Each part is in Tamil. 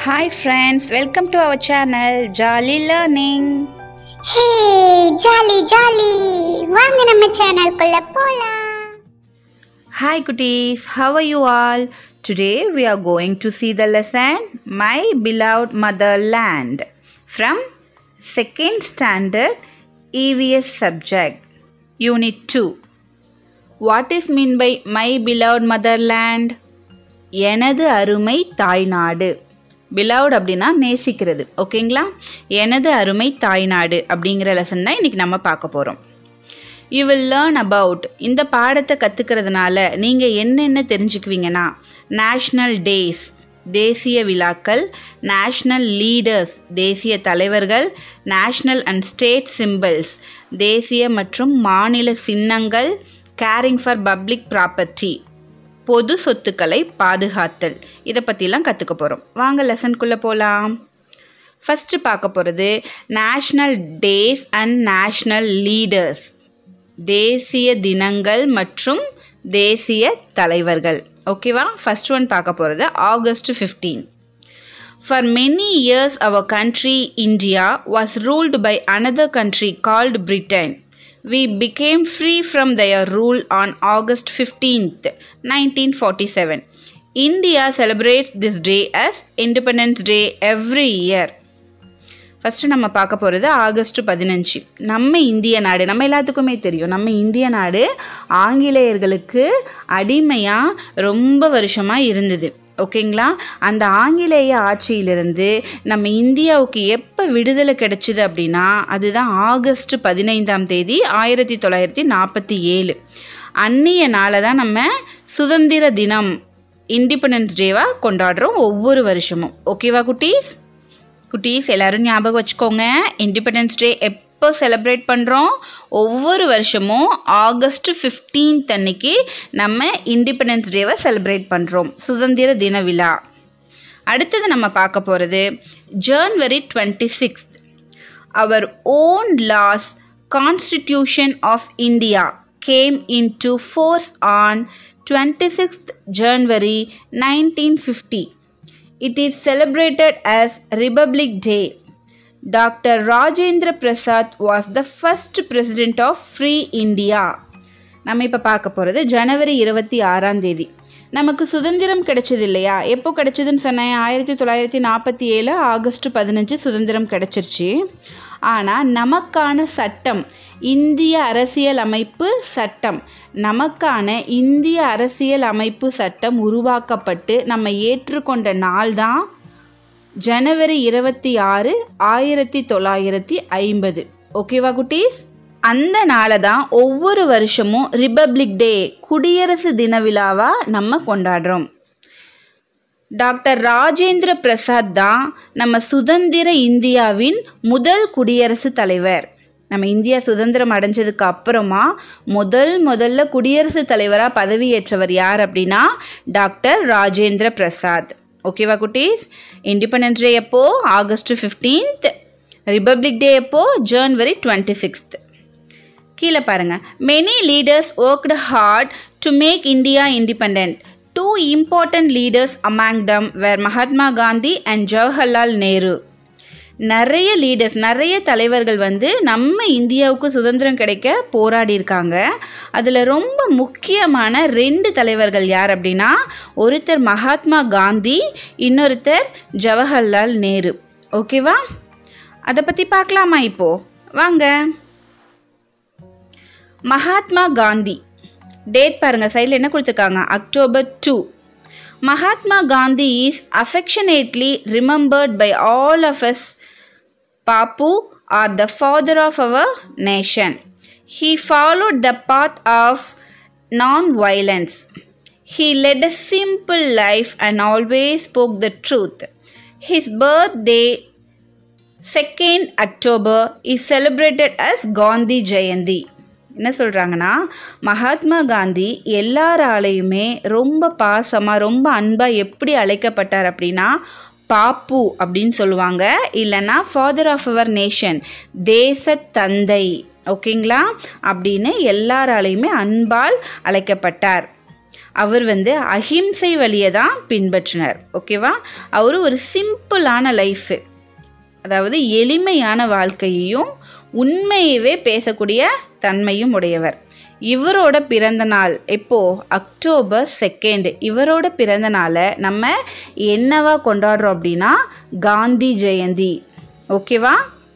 Hi friends, welcome to our channel Jolly Learning. Hey jolly jolly வாங்க நம்ம சேனல்குள்ள போலாம் Hi cuties, how are you all? Today we are going to see the lesson My Beloved Motherland from second standard EVS subject Unit 2. What is mean by My Beloved Motherland? எனது அருமை தாய்நாடு பிலவுட் அப்படின்னா நேசிக்கிறது ஓகேங்களா எனது அருமை தாய்நாடு அப்படிங்கிற லெசன் தான் இன்றைக்கி நம்ம பார்க்க போகிறோம் யூ வில் லேர்ன் அபவுட் இந்த பாடத்தை கற்றுக்கிறதுனால நீங்கள் என்னென்ன தெரிஞ்சுக்குவீங்கன்னா நேஷ்னல் டேஸ் தேசிய விழாக்கள் நேஷ்னல் லீடர்ஸ் தேசிய தலைவர்கள் நேஷ்னல் அண்ட் ஸ்டேட் சிம்பிள்ஸ் தேசிய மற்றும் மாநில சின்னங்கள் கேரிங் ஃபார் பப்ளிக் ப்ராப்பர்ட்டி பொது சொத்துக்களை பாதுகாத்தல் இதை பற்றிலாம் கற்றுக்க போகிறோம் வாங்க லெசனுக்குள்ளே போகலாம் ஃபஸ்ட்டு பார்க்க போகிறது national days and national leaders தேசிய தினங்கள் மற்றும் தேசிய தலைவர்கள் ஓகேவா ஃபஸ்ட் ஒன் பார்க்க போகிறது August fifteen For many years, our country, India, was ruled by another country called Britain. We became free from their rule on August 15th, 1947. India celebrates this day as Independence Day every year. First நம்ம பார்க்க போகிறது ஆகஸ்ட் பதினஞ்சு நம்ம இந்திய நாடு நம்ம எல்லாத்துக்குமே தெரியும் நம்ம இந்திய நாடு ஆங்கிலேயர்களுக்கு அடிமையாக ரொம்ப வருஷமாக இருந்தது ஓகேங்களா அந்த ஆங்கிலேய ஆட்சியிலிருந்து நம்ம இந்தியாவுக்கு எப்போ விடுதலை கிடைச்சிது அப்படின்னா அதுதான் ஆகஸ்ட் பதினைந்தாம் தேதி ஆயிரத்தி தொள்ளாயிரத்தி நாற்பத்தி ஏழு அந்நிய நாளை தான் நம்ம சுதந்திர தினம் இண்டிபெண்டன்ஸ் டேவாக கொண்டாடுறோம் ஒவ்வொரு வருஷமும் ஓகேவா குட்டீஸ் குட்டீஸ் எல்லாரும் ஞாபகம் வச்சுக்கோங்க இண்டிபெண்டன்ஸ் டே எப்போ செலிப்ரேட் பண்ணுறோம் ஒவ்வொரு வருஷமும் ஆகஸ்ட் ஃபிஃப்டீன்த் அன்னைக்கு நம்ம இண்டிபெண்டன்ஸ் டேவை செலிப்ரேட் பண்ணுறோம் சுதந்திர தின விழா அடுத்தது நம்ம பார்க்க போகிறது January twenty sixth our own laws constitution of India came in to force on twenty sixth January nineteen fifty It is celebrated as Republic Day. Dr. Rajendra Prasad was the first president of Free India. நம்ம இப்போ பார்க்க போகிறது ஜனவரி இருபத்தி ஆறாம் தேதி நமக்கு சுதந்திரம் கிடைச்சது இல்லையா எப்போ கிடைச்சதுன்னு சொன்னேன் ஆயிரத்தி தொள்ளாயிரத்தி நாற்பத்தி ஏழு ஆகஸ்ட் பதினஞ்சு சுதந்திரம் கிடைச்சிருச்சு ஆனால் நமக்கான சட்டம் இந்திய அரசியல் அமைப்பு சட்டம் நமக்கான இந்திய அரசியல் அமைப்பு சட்டம் உருவாக்கப்பட்டு நம்ம ஏற்றுக்கொண்ட நாள் தான் ஜனவரி இருபத்தி ஆறு ஆயிரத்தி தொள்ளாயிரத்தி ஐம்பது ஓகேவா குட்டீஸ் அந்த நாளை தான் ஒவ்வொரு வருஷமும் ரிபப்ளிக் டே குடியரசு தின விழாவாக நம்ம கொண்டாடுறோம் டாக்டர் ராஜேந்திர பிரசாத் தான் நம்ம சுதந்திர இந்தியாவின் முதல் குடியரசுத் தலைவர் நம்ம இந்தியா சுதந்திரம் அடைஞ்சதுக்கு அப்புறமா முதல் முதல்ல குடியரசுத் தலைவராக பதவியேற்றவர் யார் அப்படின்னா டாக்டர் ராஜேந்திர பிரசாத் ஓகேவா குட்டீஸ் இண்டிபெண்டன்ஸ் டே எப்போ ஆகஸ்ட் ஃபிஃப்டீன்த் ரிபப்ளிக் டே எப்போ ஜனவரி டுவெண்ட்டி சிக்ஸ்த் கீழே பாருங்க many leaders worked hard to make India independent two important leaders among them were Mahatma Gandhi and Jawaharlal Nehru நிறைய லீடர்ஸ் நிறைய தலைவர்கள் வந்து நம்ம இந்தியாவுக்கு சுதந்திரம் கிடைக்க போராடி இருக்காங்க அதில் ரொம்ப முக்கியமான ரெண்டு தலைவர்கள் யார் அப்படின்னா ஒருத்தர் மகாத்மா காந்தி இன்னொருத்தர் ஜவஹர்லால் நேரு ஓகேவா அதை பற்றி பார்க்கலாமா இப்போது வாங்க மகாத்மா காந்தி டேட் பாருங்கள் சைடில் என்ன கொடுத்துருக்காங்க October two Mahatma Gandhi is affectionately remembered by all of us Bapu or the father of our nation he followed the path of nonviolence he led a simple life and always spoke the truth his birthday second October is celebrated as Gandhi Jayanti என்ன சொல்கிறாங்கன்னா மகாத்மா காந்தி எல்லாராலையுமே ரொம்ப பாசமாக ரொம்ப அன்பாக எப்படி அழைக்கப்பட்டார் அப்படின்னா பாப்பு அப்படின்னு சொல்லுவாங்க இல்லைன்னா ஃபாதர் ஆஃப் அவர் நேஷன் தேச தந்தை ஓகேங்களா அப்படின்னு எல்லாராலையுமே அன்பால் அழைக்கப்பட்டார் அவர் வந்து அஹிம்சை வழியை தான் பின்பற்றினார் ஓகேவா அவர் ஒரு சிம்பிளான லைஃபு அதாவது எளிமையான வாழ்க்கையையும் உண்மையவே பேசக்கூடிய தன்மையும் உடையவர் இவரோட பிறந்த நாள் எப்போ அக்டோபர் செகண்ட் இவரோட பிறந்த நாளை நம்ம என்னவா கொண்டாடுறோம் அப்படின்னா காந்தி ஜெயந்தி ஓகேவா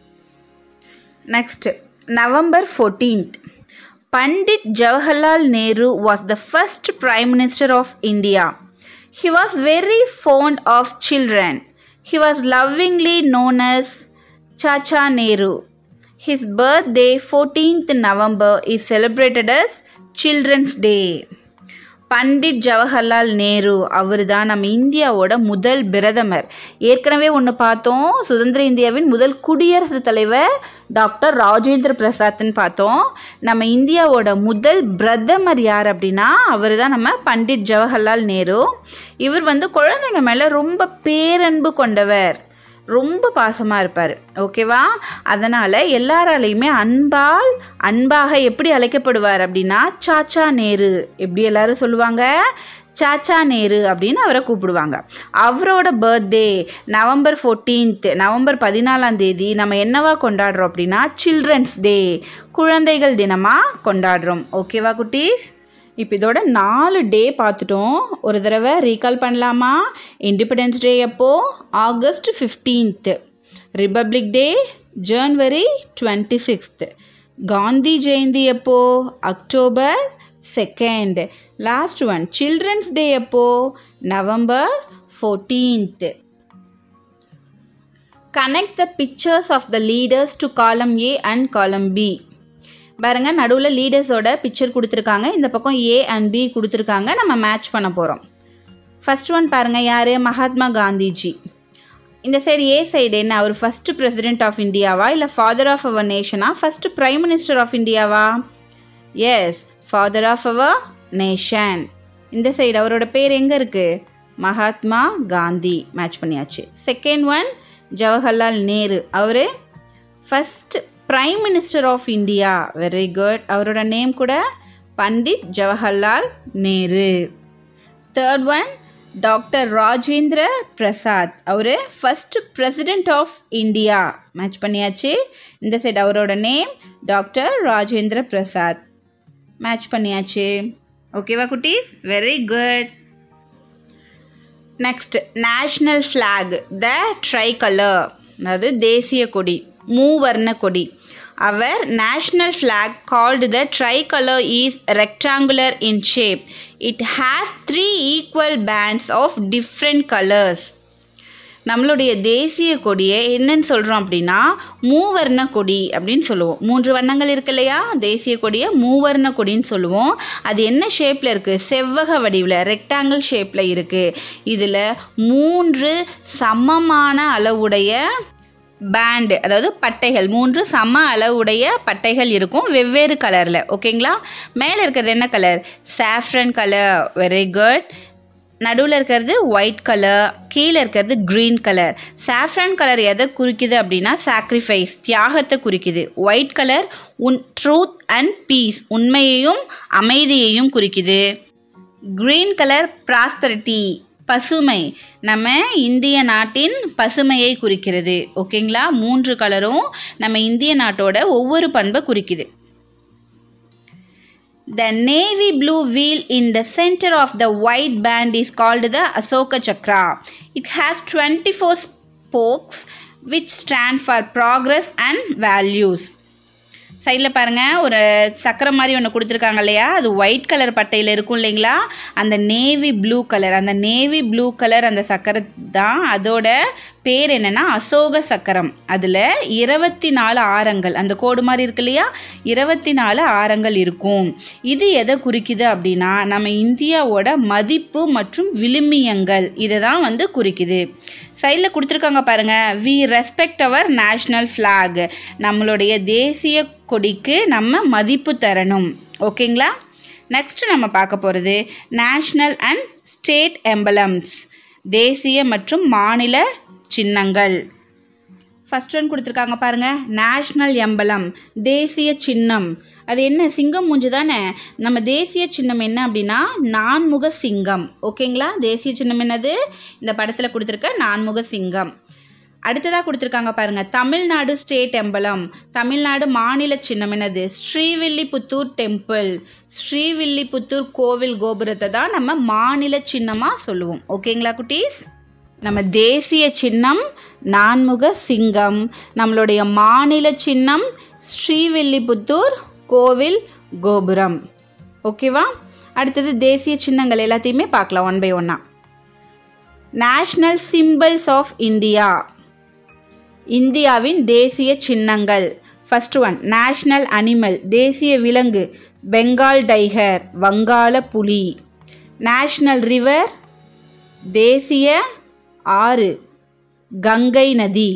next November fourteenth Pandit Jawaharlal Nehru was the first prime minister of India he was very fond of children he was lovingly known as Chacha Nehru. His birthday, 14th November, is celebrated as Children's Day. Pandit Jawaharlal Nehru அவர் தான் நம்ம இந்தியாவோட முதல் பிரதமர் ஏற்கனவே ஒன்று பார்த்தோம் சுதந்திர இந்தியாவின் முதல் குடியரசுத் தலைவர் டாக்டர் ராஜேந்திர பிரசாத்னு பார்த்தோம் நம்ம இந்தியாவோட முதல் பிரதமர் யார் அப்படின்னா அவர் தான் நம்ம பண்டிட் ஜவஹர்லால் நேரு இவர் வந்து குழந்தைங்க மேலே ரொம்ப பேரன்பு கொண்டவர் ரொம்ப பாசமாக இருப்பார் ஓகேவா அதனால் எல்லாராலையுமே அன்பால் அன்பாக எப்படி அழைக்கப்படுவார் அப்படின்னா சாச்சா நேரு எப்படி எல்லாரும் சொல்லுவாங்க சாச்சா நேரு அப்படின்னு அவரை கூப்பிடுவாங்க அவரோட பர்த்டே நவம்பர் ஃபோர்டீன்த் நவம்பர் பதினாலாம் தேதி நம்ம என்னவா கொண்டாடுறோம் அப்படின்னா சில்ட்ரன்ஸ் டே குழந்தைகள் தினமாக கொண்டாடுறோம் ஓகேவா குட்டீஸ் இப்போ இதோட நாலு டே பார்த்துட்டோம் ஒரு தடவை ரீகால் பண்ணலாமா இண்டிபெண்டன்ஸ் டே எப்போ August fifteenth republic day January twenty sixth Gandhi Jayanti எப்போ October second last one children's day எப்போ November fourteenth connect the pictures of the leaders to column A and காலம் பி பாருங்க நடுவில் லீடர்ஸோட பிக்சர் கொடுத்துருக்காங்க இந்த பக்கம் ஏ அண்ட் பி கொடுத்துருக்காங்க நம்ம மேட்ச் பண்ண போகிறோம் ஃபர்ஸ்ட் ஒன் பாருங்க யார் மகாத்மா காந்திஜி இந்த சைடு ஏ சைடு என்ன அவர் ஃபர்ஸ்ட் பிரசிடென்ட் ஆஃப் இந்தியாவா இல்லை ஃபாதர் ஆஃப் அவர் நேஷனா ஃபர்ஸ்ட் பிரைம் மினிஸ்டர் ஆஃப் இந்தியாவா yes father of our nation இந்த சைடு அவரோட பேர் எங்கே இருக்குது மகாத்மா காந்தி மேட்ச் பண்ணியாச்சு செகண்ட் ஒன் ஜவஹர்லால் நேரு அவர் first prime minister of India very good அவரோட நேம் கூட Pandit Jawaharlal Nehru third one doctor Rajendra Prasad அவர் first president of India match பண்ணியாச்சு இந்த சைடு அவரோட name doctor Rajendra Prasad match பண்ணியாச்சு ஓகேவா குட்டீஸ் very good next national flag the tricolour அதாவது தேசிய கொடி மூவர்ண கொடி our national flag called the tricolour is rectangular in shape it has three equal bands of different colours நம்மளுடைய தேசிய கொடியை என்னன்னு சொல்கிறோம் அப்படின்னா மூவர்ண கொடி அப்படின்னு சொல்லுவோம் மூன்று வண்ணங்கள் இருக்கு இல்லையா தேசிய கொடியை மூவர்ண கொடின்னு சொல்லுவோம் அது என்ன ஷேப்பில் இருக்குது செவ்வக வடிவில் ரெக்டாங்கிள் ஷேப்பில் இருக்குது இதில் மூன்று சமமான அளவுடைய பேண்டு அதாவது பட்டைகள் மூன்று சம அளவுடைய பட்டைகள் இருக்கும் வெவ்வேறு கலரில் ஓகேங்களா மேலே இருக்கிறது என்ன colour saffron colour very good நடுவில் இருக்கிறது ஒயிட் கலர் கீழே இருக்கிறது க்ரீன் கலர் சாஃப்ரான் கலர் எதை குறிக்குது அப்படின்னா சாக்ரிஃபைஸ் தியாகத்தை குறிக்குது ஒயிட் கலர் உன் ட்ரூத் அண்ட் பீஸ் உண்மையையும் அமைதியையும் குறிக்குது க்ரீன் கலர் ப்ராஸ்பரிட்டி பசுமை நம்ம இந்திய நாட்டின் பசுமையை குறிக்கிறது ஓகேங்களா மூன்று கலரும் நம்ம இந்திய நாட்டோட ஒவ்வொரு பண்பை குறிக்குது The navy blue wheel in the center of the white band is called the Asoka Chakra. It has 24 spokes which stand for progress and values. சைடில் பாருங்கள் ஒரு சக்கரம் மாதிரி ஒன்று கொடுத்துருக்காங்க இல்லையா அது ஒயிட் கலர் பட்டையில் இருக்கும் இல்லைங்களா அந்த நேவி ப்ளூ கலர் அந்த நேவி ப்ளூ கலர் அந்த சக்கரம் தான் அதோட பேர் என்னென்னா அசோக சக்கரம் அதில் இருபத்தி நாலு ஆரங்கள் அந்த கோடு மாதிரி இருக்கு இல்லையா இருபத்தி நாலு ஆரங்கள் இருக்கும் இது எதை குறிக்குது அப்படின்னா நம்ம இந்தியாவோட மதிப்பு மற்றும் விழுமியங்கள் இதை தான் வந்து குறிக்குது சைடில் கொடுத்துருக்காங்க பாருங்கள் we respect our national flag நம்மளுடைய தேசிய கொடிக்கு நம்ம மதிப்பு தரணும் ஓகேங்களா நெக்ஸ்ட்டு நம்ம பார்க்க போகிறது நேஷ்னல் அண்ட் ஸ்டேட் எம்பலம்ஸ் தேசிய மற்றும் மாநில சின்னங்கள் ஃபர்ஸ்ட் ஒன் கொடுத்துருக்காங்க பாருங்க நேஷ்னல் எம்பலம் தேசிய சின்னம் அது என்ன சிங்கம் மூஞ்சு தானே நம்ம தேசிய சின்னம் என்ன அப்படின்னா நான்முக சிங்கம் ஓகேங்களா தேசிய சின்னம் என்னது இந்த படத்தில் கொடுத்துருக்க நான்முக சிங்கம் அடுத்ததாக கொடுத்துருக்காங்க பாருங்க தமிழ்நாடு ஸ்டேட் எம்பலம் தமிழ்நாடு மாநில சின்னம் என்னது ஸ்ரீவில்லிபுத்தூர் டெம்பிள் ஸ்ரீவில்லிபுத்தூர் கோவில் கோபுரத்தை தான் நம்ம மாநில சின்னமாக சொல்லுவோம் ஓகேங்களா குட்டீஸ் நம்ம தேசிய சின்னம் நான்முக சிங்கம் நம்மளுடைய மாநில சின்னம் ஸ்ரீவில்லிபுத்தூர் கோவில் கோபுரம் ஓகேவா அடுத்தது தேசிய சின்னங்கள் எல்லாத்தையுமே பார்க்கலாம் ஒன் பை ஒன்னா நேஷ்னல் சிம்பிள்ஸ் ஆஃப் இந்தியா இந்தியாவின் தேசிய சின்னங்கள் ஃபர்ஸ்ட் ஒன் நேஷ்னல் அனிமல் தேசிய விலங்கு பெங்கால் டைகர் வங்காள புலி நேஷ்னல் ரிவர் தேசிய ஆறு கங்கை நதி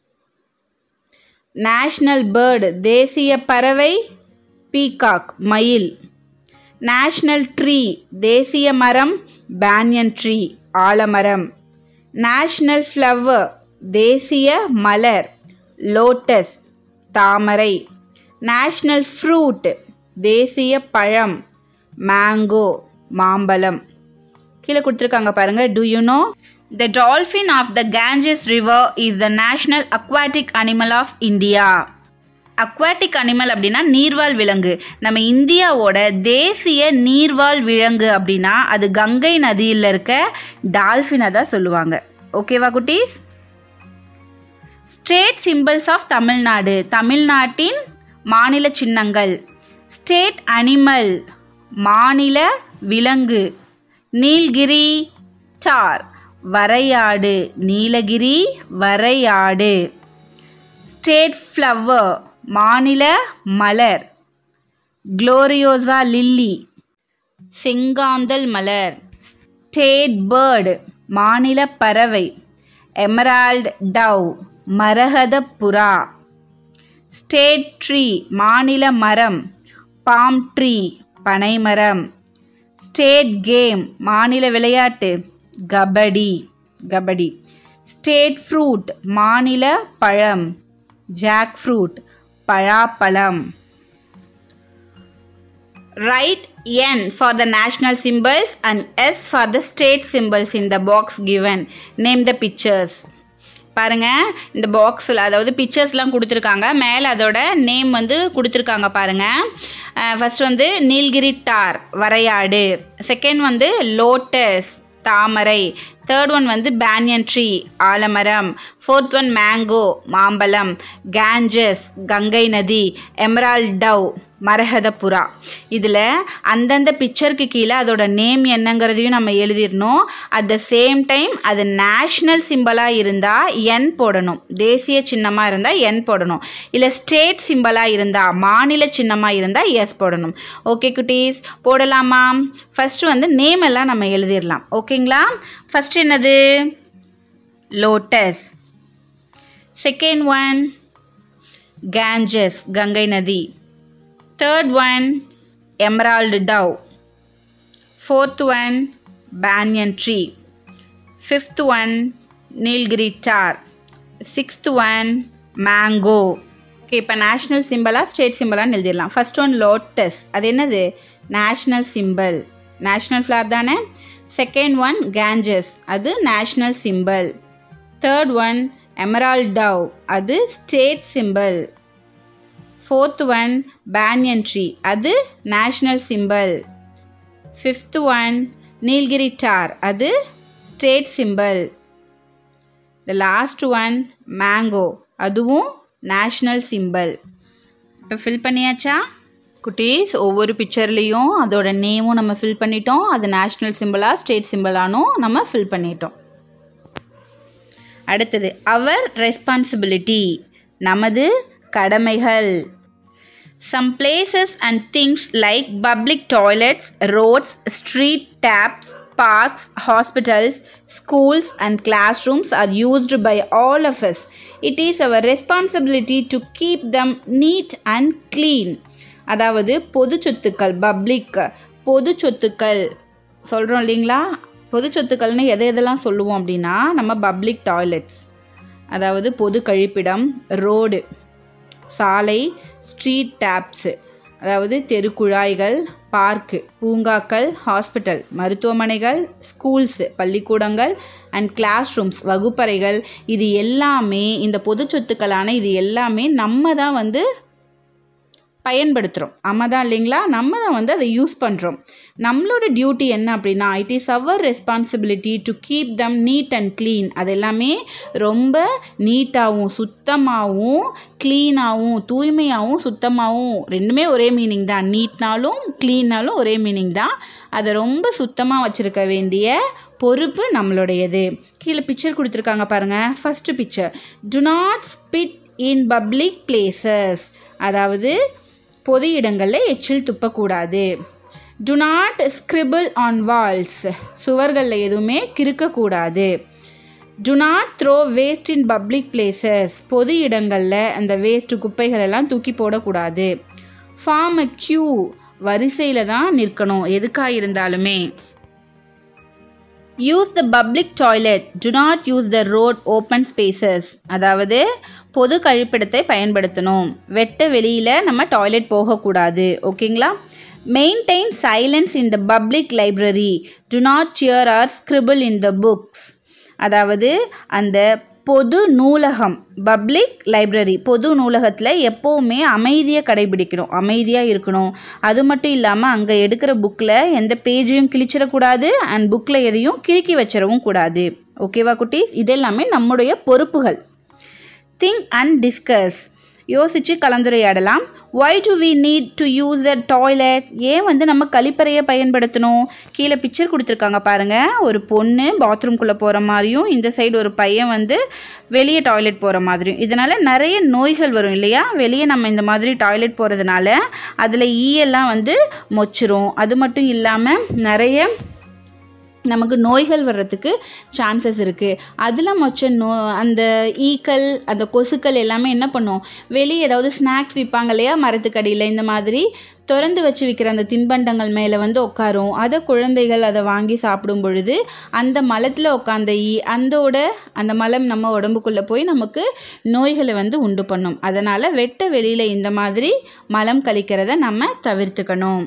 நேஷ்னல் பேர்டு தேசிய பறவை பீகாக் மயில் நேஷ்னல் ட்ரீ தேசிய மரம் பேனியன் ட்ரீ ஆலமரம் நேஷ்னல் ஃப்ளவர் தேசிய மலர் லோட்டஸ் தாமரை நேஷ்னல் ஃப்ரூட் தேசிய பழம் மேங்கோ மாம்பழம் கீழே கொடுத்துருக்காங்க பாருங்க do you know the dolphin of the Ganges river is the national aquatic animal of India aquatic animal அப்படின்னா நீர்வாழ் விலங்கு நம்ம இந்தியாவோட தேசிய நீர்வாழ் விலங்கு அப்படின்னா அது கங்கை நதியில் இருக்க டால்ஃபினை தான் சொல்லுவாங்க ஓகேவா குட்டீஸ் ஸ்டேட் சிம்பிள்ஸ் ஆஃப் தமிழ்நாடு தமிழ்நாட்டின் மாநில சின்னங்கள் ஸ்டேட் அனிமல் மாநில விலங்கு நீல்கிரி டார் வரையாடு நீலகிரி வரையாடு ஸ்டேட் ஃப்ளவர் மாநில மலர் குளோரியோசா லில்லி செங்காந்தல் மலர் ஸ்டேட் பேர்டு மாநில பறவை எமரால்ட் டவ் மரகத புறா ஸ்டேட் ட்ரீ மாநில மரம் பாம் ட்ரீ பனைமரம் ஸ்டேட் கேம் மாநில விளையாட்டு கபடி கபடி ஸ்டேட் ஃப்ரூட் மாநில பழம் ஜாக் ஃப்ரூட் பழாப்பழம் Write N for the national symbols and S for the state symbols in the box given. Name the pictures. பாருங்க இந்த பாக்ஸில் அதாவது பிக்சர்ஸ்லாம் கொடுத்துருக்காங்க மேலே அதோட நேம் வந்து கொடுத்துருக்காங்க பாருங்க ஃபர்ஸ்ட் வந்து நீல்கிரி டார் வரையாடு செகண்ட் வந்து லோட்டஸ் தாமரை தேர்ட் ஒன் வந்து பேனியன் ட்ரீ ஆலமரம் ஃபோர்த் ஒன் மேங்கோ மாம்பழம் கேஞ்சஸ் கங்கை நதி எமரால் டவ் மரகத புறா இதில் அந்தந்த பிக்சருக்கு கீழே அதோட நேம் என்னங்கிறதையும் நம்ம எழுதிடணும் அட் த சேம் டைம் அது நேஷ்னல் சிம்பலாக இருந்தால் என் போடணும் தேசிய சின்னமாக இருந்தால் என் போடணும் இல்லை ஸ்டேட் சிம்பலாக இருந்தால் மாநில சின்னமாக இருந்தால் எஸ் போடணும் ஓகே குட்டீஸ் போடலாமா ஃபஸ்ட்டு வந்து நேம் எல்லாம் நம்ம எழுதிடலாம் ஓகேங்களா ஃபஸ்ட் என்னது lotus second one Ganges Ganga நதி third one emerald dove fourth one banyan tree fifth one Nilgiri tahr sixth one mango okay இப்போ நேஷ்னல் சிம்பிளாக ஸ்டேட் சிம்பிளான்னு எழுதிடலாம் ஃபர்ஸ்ட் ஒன் லோட்டஸ் அது என்னது நேஷ்னல் சிம்பிள் நேஷ்னல் ஃப்ளார் தானே செகண்ட் ஒன் கேஞ்சஸ் அது national symbol third one emerald dove அது state symbol fourth one banyan tree அது national symbol fifth one Nilgiri tahr அது state symbol the last one mango அதுவும் நேஷ்னல் சிம்பிள் இப்போ ஃபில் பண்ணியாச்சா குட்டீஸ் ஒவ்வொரு பிக்சர்லேயும் அதோட நேமும் நம்ம ஃபில் பண்ணிட்டோம் அது நேஷ்னல் சிம்பிளாக ஸ்டேட் சிம்பிளானும் நம்ம ஃபில் பண்ணிட்டோம் அடுத்தது அவர் ரெஸ்பான்சிபிலிட்டி நமது கடமைகள் some places and things like public toilets roads street taps parks, hospitals, schools, and classrooms are used by all of us. It is our responsibility to keep them neat and clean. அதாவது பொது சொத்துக்கள் பப்ளிக் பொது சொத்துக்கள் சொல்கிறோம் இல்லைங்களா பொது சொத்துக்கள்னு எதை எதெல்லாம் சொல்லுவோம் அப்படின்னா நம்ம பப்ளிக் டாய்லெட்ஸ் அதாவது பொது கழிப்பிடம் ரோடு சாலை ஸ்ட்ரீட் டேப்ஸு அதாவது தெருக்குழாய்கள் பார்க்கு பூங்காக்கள் ஹாஸ்பிட்டல் மருத்துவமனைகள் ஸ்கூல்ஸ் பள்ளிக்கூடங்கள் அண்ட் கிளாஸ் ரூம்ஸ் வகுப்பறைகள் இது எல்லாமே இந்த பொது சொத்துக்களான இது எல்லாமே நம்ம தான் வந்து பயன்படுத்துகிறோம் நம்ம தான் இல்லைங்களா நம்ம தான் வந்து அதை யூஸ் பண்ணுறோம் நம்மளோட டியூட்டி என்ன அப்படின்னா it is our responsibility to keep them neat and clean அது எல்லாமே ரொம்ப நீட்டாகவும் சுத்தமாகவும் க்ளீனாகவும் தூய்மையாகவும் சுத்தமாகவும் ரெண்டுமே ஒரே மீனிங் தான் நீட்னாலும் க்ளீன்னாலும் ஒரே மீனிங் தான் அதை ரொம்ப சுத்தமாக வச்சுருக்க வேண்டிய பொறுப்பு நம்மளுடையது கீழே பிக்சர் கொடுத்துருக்காங்க பாருங்கள் first picture do not spit in public places அதாவது பொது இடங்களில் எச்சில் துப்பக்கூடாது do not scribble on walls சுவர்களில் எதுவுமே கிறுக்கக்கூடாது do not throw waste in public places பொது இடங்களில் அந்த வேஸ்ட்டு குப்பைகள் எல்லாம் தூக்கி போடக்கூடாது ஃபார்ம் அ க்யூ வரிசையில் தான் நிற்கணும் எதுக்காக இருந்தாலுமே use the public toilet do not use the road open spaces அதாவது பொது கழிப்பிடத்தை பயன்படுத்தணும் வெட்ட வெளியில் நம்ம டாய்லெட் போகக்கூடாது ஓகேங்களா maintain silence in the public library do not tear or scribble in the books அதாவது அந்த பொது நூலகம் பப்ளிக் லைப்ரரி பொது நூலகத்தில் எப்போவுமே அமைதியை கடைபிடிக்கணும் அமைதியாக இருக்கணும் அது மட்டும் இல்லாமல் அங்கே எடுக்கிற புக்கில் எந்த பேஜையும் கிழிச்சிடக்கூடாது அண்ட் புக்கில் எதையும் கிறுக்கி வச்சிடவும் கூடாது ஓகேவா குட்டீஸ் இதெல்லாமே நம்முடைய பொறுப்புகள் திங்க் அண்ட் டிஸ்கஸ் யோசித்து கலந்துரையாடலாம் why do we need to use a toilet ஏன் வந்து நம்ம கழிப்பறையை பயன்படுத்தணும் கீழே பிக்சர் கொடுத்துருக்காங்க பாருங்கள் ஒரு பொண்ணு பாத்ரூம்குள்ளே போகிற மாதிரியும் இந்த சைடு ஒரு பையன் வந்து வெளியே டாய்லெட் போகிற மாதிரியும் இதனால் நிறைய நோய்கள் வரும் இல்லையா வெளியே நம்ம இந்த மாதிரி டாய்லெட் போகிறதுனால அதில் ஈயெல்லாம் வந்து மொச்சிரும் அது மட்டும் இல்லாமல் நிறைய நமக்கு நோய்கள் வர்றதுக்கு சான்சஸ் இருக்குது அதில் மொச்ச நோ அந்த ஈக்கள் அந்த கொசுக்கள் எல்லாமே என்ன பண்ணும் வெளியே ஏதாவது ஸ்நாக்ஸ் விற்பாங்க இல்லையா மரத்துக்கடியில் இந்த மாதிரி திறந்து வச்சு விற்கிற அந்த தின்பண்டங்கள் மேலே வந்து உட்காரும் அதை குழந்தைகள் அதை வாங்கி சாப்பிடும் பொழுது அந்த மலத்தில் உட்காந்த ஈ அந்தோட அந்த மலம் நம்ம உடம்புக்குள்ளே போய் நமக்கு நோய்களை வந்து உண்டு பண்ணும் அதனால் வெட்ட வெளியில் இந்த மாதிரி மலம் கழிக்கிறத நம்ம தவிர்த்துக்கணும்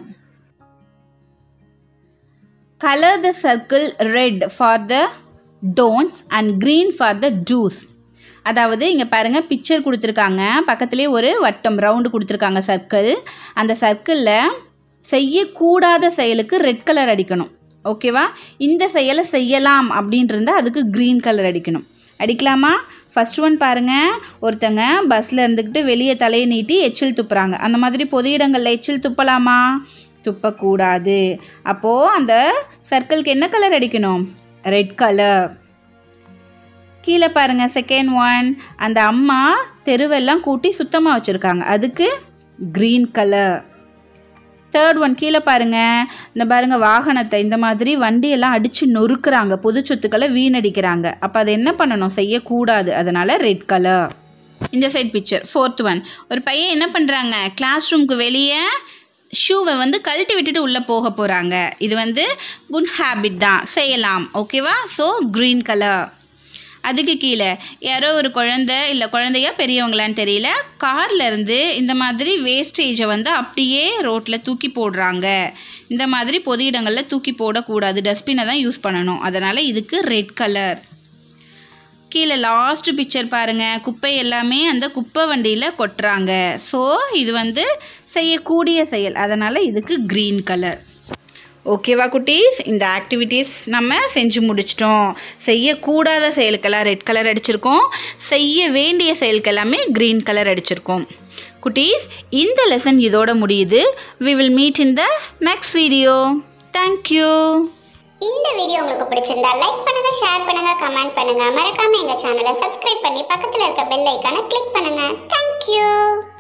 colour the circle red for the don'ts and green for the dos அதாவது இங்கே பாருங்கள் பிக்சர் கொடுத்துருக்காங்க பக்கத்துலேயே ஒரு வட்டம் ரவுண்டு கொடுத்துருக்காங்க சர்க்கிள் அந்த சர்க்கிளில் செய்யக்கூடாத செயலுக்கு ரெட் கலர் அடிக்கணும் ஓகேவா இந்த செயலை செய்யலாம் அப்படின்ட்டு இருந்தால் அதுக்கு க்ரீன் கலர் அடிக்கணும் அடிக்கலாமா ஃபஸ்ட் ஒன் பாருங்கள் ஒருத்தங்க பஸ்ஸில் இருந்துக்கிட்டு வெளியே தலையை நீட்டி எச்சில் துப்புறாங்க அந்த மாதிரி பொது இடங்களில் எச்சில் துப்பலாமா துப்பக்கூடாது அப்போது அந்த சர்க்கிள்க்கு என்ன கலர் அடிக்கணும் ரெட் கலர் கீழே பாருங்கள் செகண்ட் ஒன் அந்த அம்மா தெருவெல்லாம் கூட்டி சுத்தமாக வச்சுருக்காங்க அதுக்கு க்ரீன் கலர் தேர்ட் ஒன் கீழே பாருங்கள் இந்த பாருங்கள் வாகனத்தை இந்த மாதிரி வண்டியெல்லாம் அடித்து நொறுக்குறாங்க பொது சொத்துக்களை வீணடிக்கிறாங்க அப்போ அதை என்ன பண்ணணும் செய்யக்கூடாது அதனால் ரெட் கலர் இந்த சைட் பிக்சர் ஃபோர்த் ஒன் ஒரு பையன் என்ன பண்ணுறாங்க கிளாஸ் ரூமுக்கு வெளியே ஷூவை வந்து கழட்டி விட்டுட்டு உள்ளே போக போகிறாங்க இது வந்து குட் ஹேபிட் தான் செய்யலாம் ஓகேவா ஸோ க்ரீன் கலர் அதுக்கு கீழே யாரோ ஒரு குழந்தை இல்லை குழந்தையா பெரியவங்களான்னு தெரியல கார்ல இருந்து இந்த மாதிரி வேஸ்டேஜை வந்து அப்படியே ரோட்டில் தூக்கி போடுறாங்க இந்த மாதிரி பொது இடங்களில் தூக்கி போடக்கூடாது டஸ்ட்பினை தான் யூஸ் பண்ணணும் அதனால் இதுக்கு ரெட் கலர் கீழே லாஸ்ட் பிக்சர் பாருங்கள் குப்பை எல்லாமே அந்த குப்பை வண்டியில் கொட்டுறாங்க ஸோ இது வந்து செய்யக்கூடிய செயல் அதனால் இதுக்கு க்ரீன் கலர் ஓகேவா குட்டீஸ் இந்த ஆக்டிவிட்டீஸ் நம்ம செஞ்சு முடிச்சிட்டோம் செய்யக்கூடாத செயலுக்கெல்லாம் ரெட் கலர் அடிச்சிருக்கோம் செய்ய வேண்டிய செயலுக்கெல்லாமே க்ரீன் கலர் அடிச்சிருக்கோம் குட்டீஸ் இந்த லெசன் இதோட முடியுது we will meet in the next video thank you இந்த வீடியோ உங்களுக்கு பிடிச்சிருந்தா லைக் பண்ணுங்க ஷேர் பண்ணுங்க கமெண்ட் பண்ணுங்க மறக்காம எங்க சேனலை சப்ஸ்கிரைப் பண்ணி பக்கத்துல இருக்க பெல் ஐக்கானை கிளிக் பண்ணுங்க தேங்க்யூ